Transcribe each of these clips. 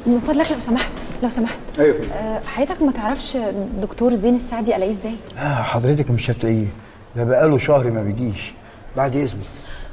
من فضلك لو سمحت لو سمحت ايوه آه، حضرتك ما تعرفش دكتور زين السعدي الاقيه ازاي آه حضرتك مش هتلاقيه ده بقاله شهر ما بيجيش بعد اذنك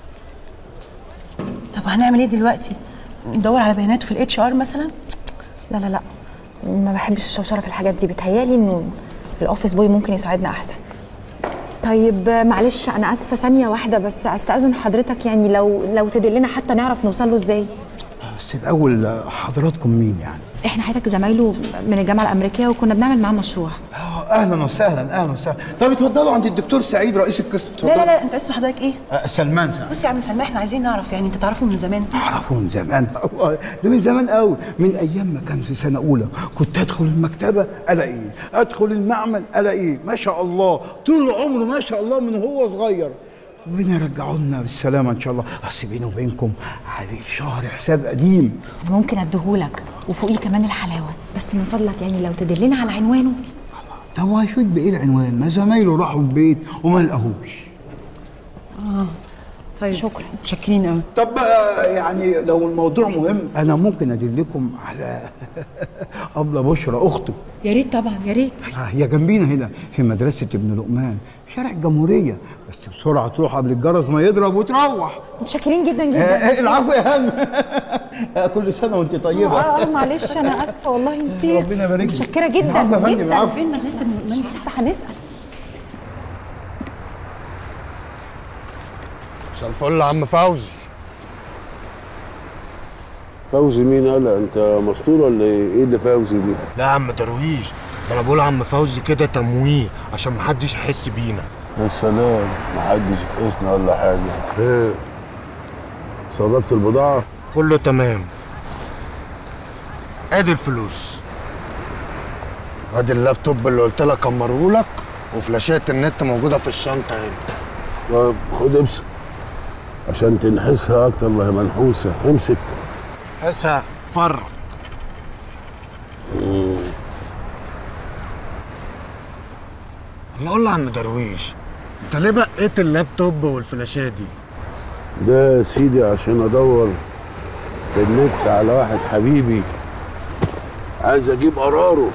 طب هنعمل ايه دلوقتي ندور على بياناته في الاتش ار مثلا لا لا لا ما بحبش الشوشره في الحاجات دي بتهيالي انه الاوفيس بوي ممكن يساعدنا احسن طيب آه، معلش انا اسفه ثانيه واحده بس استاذن حضرتك يعني لو لو تدلنا حتى نعرف نوصل له ازاي بس الاول آه، حضراتكم مين يعني احنا حضرتك زمايله من الجامعه الامريكيه وكنا بنعمل معاه مشروع آه اهلا وسهلا اهلا وسهلا طب اتفضلوا عند الدكتور سعيد رئيس القسم لا اتفضلوا لا لا انت اسم حضرتك ايه آه سلمان سعيد بص يا عم سلمان احنا عايزين نعرف يعني انت تعرفه من زمان اعرفه من زمان والله ده من زمان قوي من ايام ما كان في سنه اولى كنت ادخل المكتبه الاقيه ادخل المعمل الاقيه ما شاء الله طول عمره ما شاء الله من هو صغير ربنا يرجعه لنا بالسلامه ان شاء الله اصل بيني وبينكم عليه شهر حساب قديم انا ممكن اديهولك وفوقيه كمان الحلاوه بس من فضلك يعني لو تدلنا على عنوانه ده هو هيفيد بايه العنوان ما زمايله راحوا البيت وما لقاهوش طيب شكرا. متشكرين قوي طب بقى يعني لو الموضوع مهم انا ممكن ادلكم على ابله بشرى اخته يا ريت طبعا يا ريت آه، هي جنبينا هنا في مدرسة ابن لقمان شارع الجمهورية بس بسرعة تروح قبل الجرس ما يضرب وتروح متشكرين جدا آه، جدا آه، العفو يا هانم آه، كل سنة وانت طيبة اه معلش انا اسفه والله نسيت ربنا يبارك لك. متشكره جدا العفو يا فندم، جدا العفو. فين مدرسه مش عارفه هنسال مساء الفل يا عم فوزي فوزي مين قال انت مسطول ولا ايه؟ ايه اللي فوزي دي؟ لا يا عم درويش ده انا بقول عم فوزي كده تمويه عشان محدش يحس بينا يا سلام محدش يفقسنا ولا حاجه ايه؟ صرفت البضاعه؟ كله تمام ادي الفلوس ادي اللابتوب اللي قلت لك امرهولك وفلاشات النت موجوده في الشنطه هنا طب خد امسك عشان تنحسها اكتر ما هي منحوسه امسك حسها فرق الله قول له يا عم درويش انت ليه بقيت اللابتوب والفلاشات دي ده يا سيدي عشان ادور في النت على واحد حبيبي عايز اجيب قراره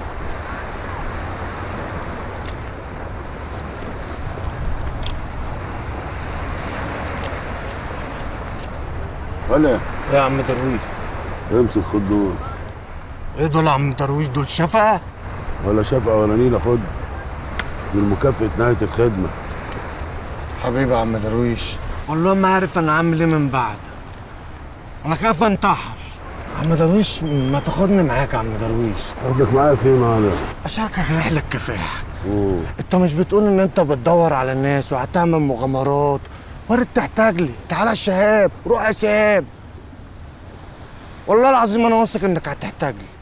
ولا ايه يا عم درويش امسك خد دول ايه دول يا عم درويش دول شفقه ولا شفقه ولا نيله خد من مكافأة نهاية الخدمة حبيبي يا عم درويش والله ما عارف انا عامل ايه من بعد انا خايف انتحر عم درويش ما تاخدني معاك يا عم درويش اخدك معايا فين انا؟ اشاركك رحله كفاح انت مش بتقول ان انت بتدور على الناس وهتعمل مغامرات وارد تحتاج لي تعالى يا شهاب روح يا شهاب والله العظيم انا واثق انك هتحتاج لي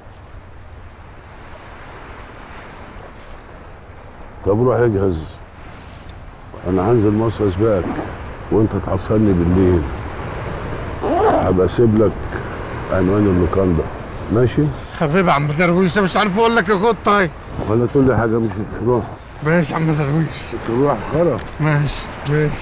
طب روح اجهز انا هنزل مصر اسبقك وانت تعصرني بالليل هبقى اسيب لك عنوان اللوكاندا ماشي حبيبي يا عم درويش أنا مش عارف اقول لك ايه خد طيب ولا تقول لي حاجه مش تروح ماشي يا عم درويش تروح خلاص ماشي ماشي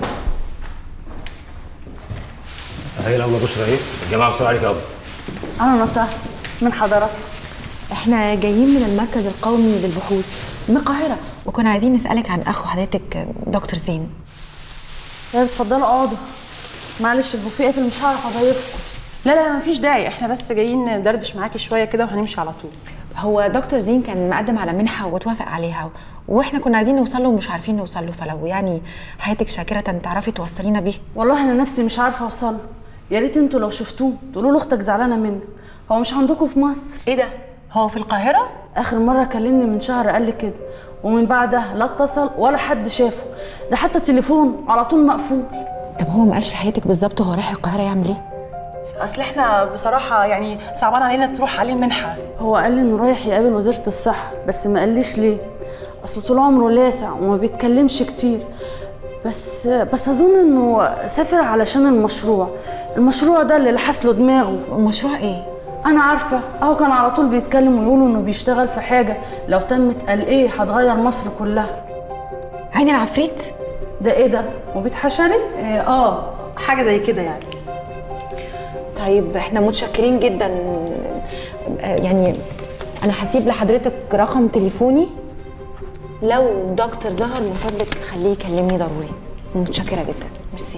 هي الأولى بشرى إيه؟ الجماعة بسرعة عليك يا أبو اهلا وسهلا من حضرتك احنا جايين من المركز القومي للبحوث من القاهره وكنا عايزين نسالك عن اخو حضرتك دكتور زين يا اتفضلوا اقعدوا معلش البوفيه قافل مش هعرف اضيفكم لا لا مفيش داعي احنا بس جايين ندردش معاكي شويه كده وهنمشي على طول هو دكتور زين كان مقدم على منحه واتوافق عليها واحنا كنا عايزين نوصل له ومش عارفين نوصل له فلو يعني حياتك شاكره تعرفي توصلينا بيه والله انا نفسي مش عارفه اوصله يا ريت انتوا لو شفتوه تقولوا له اختك زعلانه منك هو مش عندكم في مصر ايه ده هو في القاهره اخر مره كلمني من شهر قال لي كده ومن بعدها لا اتصل ولا حد شافه ده حتى التليفون على طول مقفول طب هو ما قالش لحياتك بالظبط هو رايح القاهره يعمل ايه اصل احنا بصراحه يعني صعبان علينا تروح عليه المنحه هو قال لي انه رايح يقابل وزاره الصحه بس ما قاليش ليه اصل طول عمره لاسع وما بيتكلمش كتير بس بس اظن انه سافر علشان المشروع المشروع ده اللي لحس له دماغه مشروع ايه انا عارفه اهو كان على طول بيتكلم ويقولوا انه بيشتغل في حاجه لو تمت قال ايه هتغير مصر كلها عين العفريت ده ايه ده وبيتحشري اه حاجه زي كده يعني طيب احنا متشكرين جدا آه، يعني انا هسيب لحضرتك رقم تليفوني لو دكتور ظهر من فضلك خليه يكلمني ضروري متشكره جدا ميرسي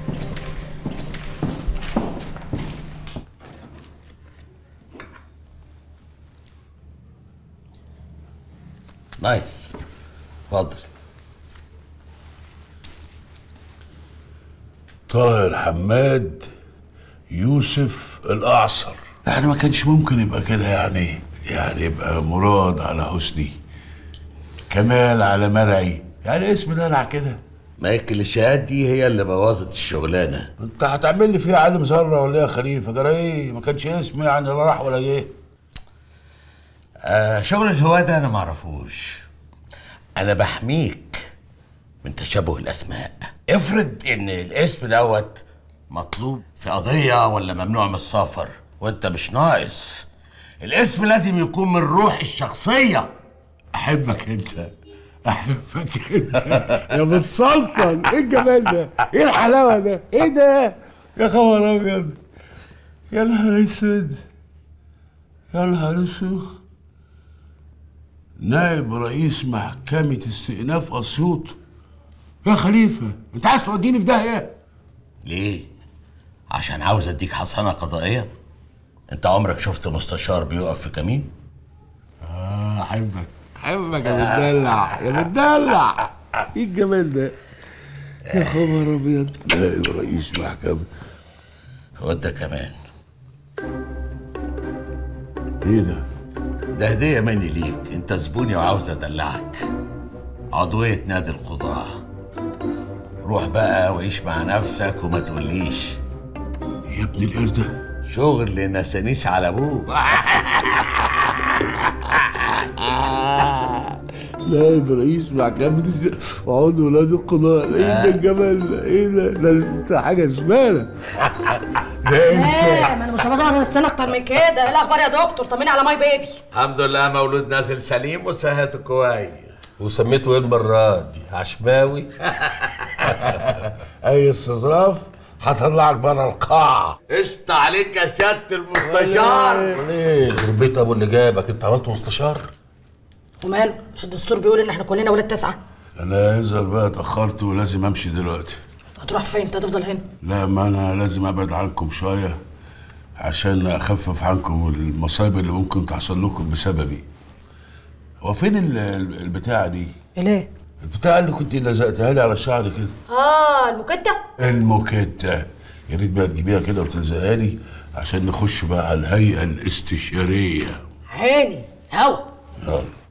نايس اتفضل طاهر حماد يوسف الأعصر يعني ما كانش ممكن يبقى كده يعني يعني يبقى مراد على حسني كمال على مرعي يعني اسم دلع كده ما هي الكليشيهات دي هي اللي بوظت الشغلانه انت هتعمل لي فيها عالم ذره ولا ايه يا خليفه جرى ايه ما كانش اسم يعني لا راح ولا جه آه شغل الهواة ده انا معرفوش انا بحميك من تشابه الاسماء افرض ان الاسم دوت مطلوب في قضية ولا ممنوع من السفر وانت مش ناقص الاسم لازم يكون من روح الشخصية احبك انت احبك انت يا متسلطن ايه الجمال ده ايه الحلاوه ده ايه ده يا خبر ابيض يا نهار اسود يا نهار اسود نائب رئيس محكمة استئناف أسيوط يا خليفة أنت عايز توديني في داهية؟ ليه؟ عشان عاوز اديك حصانة قضائية؟ انت عمرك شفت مستشار بيقف في كمين؟ آه أحبك أحبك يا متدلع يا متدلع إيه الجمال ده؟ يا خبر أبيض نائب رئيس محكمة خد ده كمان إيه ده؟ ده هدية مني ليك انت زبوني وعاوز ادلعك عضوية نادي القضاة روح بقى وعيش مع نفسك وما تقوليش يا ابن القردة شغل نسانيس على ابوك نائب رئيس محكمة وعضو ولاد القضاء ايه ده الجمال ده ايه ده ده انت حاجة زبالة ده انت ايه ما انا مش هقدر استنى اكتر من كده ايه الاخبار يا دكتور طمني على ماي بيبي الحمد لله مولود نازل سليم وصحته كويس وسميته ايه المرة دي؟ عشماوي؟ اي استظراف هطلعك بره القاعة قشطة عليك يا سيادة المستشار ليه؟ يخرب بيت ابو اللي جابك انت عملت مستشار؟ وماله مش الدستور بيقول ان احنا كلنا ولاد تسعه انا يظهر بقى اتأخرت ولازم امشي دلوقتي هتروح فين انت هتفضل هنا لا ما انا لازم ابعد عنكم شوية عشان اخفف عنكم المصايب اللي ممكن تحصل لكم بسببي هو فين ال- ال- البتاعة دي؟ ليه البتاعة اللي كنت لزقتها لي على شعري كده اه المكتة الموكيتا يا ريت بقى تجيبيها كده وتلزقها لي عشان نخش بقى على الهيئة الاستشارية عيني هوا يلا